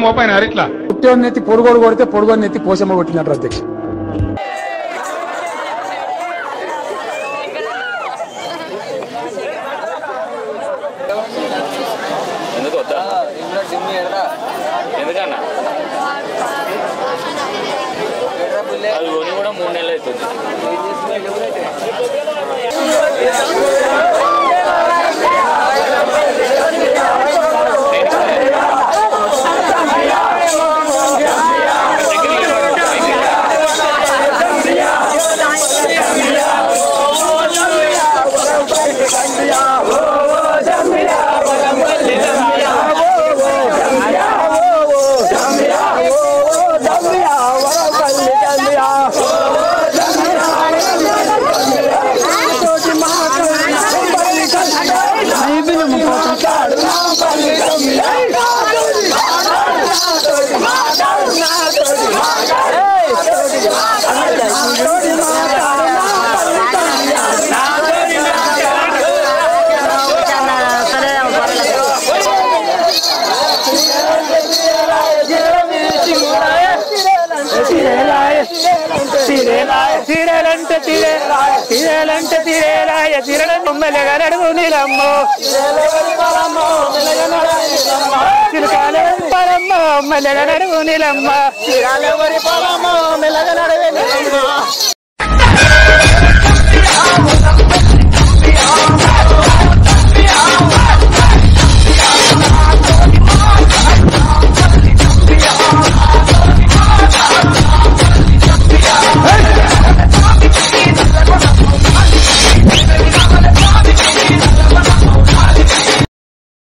మోపైన ఇట్లా పుట్టేవాడిని ఎత్తి పొడుగోడు కొడితే పొడుగోని ఎత్తి పోషమ్మ కొట్టినట్టు అధ్యక్ష ఎందుకు వద్దా ఎందుకన్నా అది కొని కూడా మూడు నెలలు అవుతుంది తీరేలంటే తీరేలాయ తీరేలంటే తీరేలాయ తీరడం బొమ్మలుగా నడుము నీలమ్మో చిరకాల పరమ్మ బొమ్మలుగా నడుము నీలమ్మ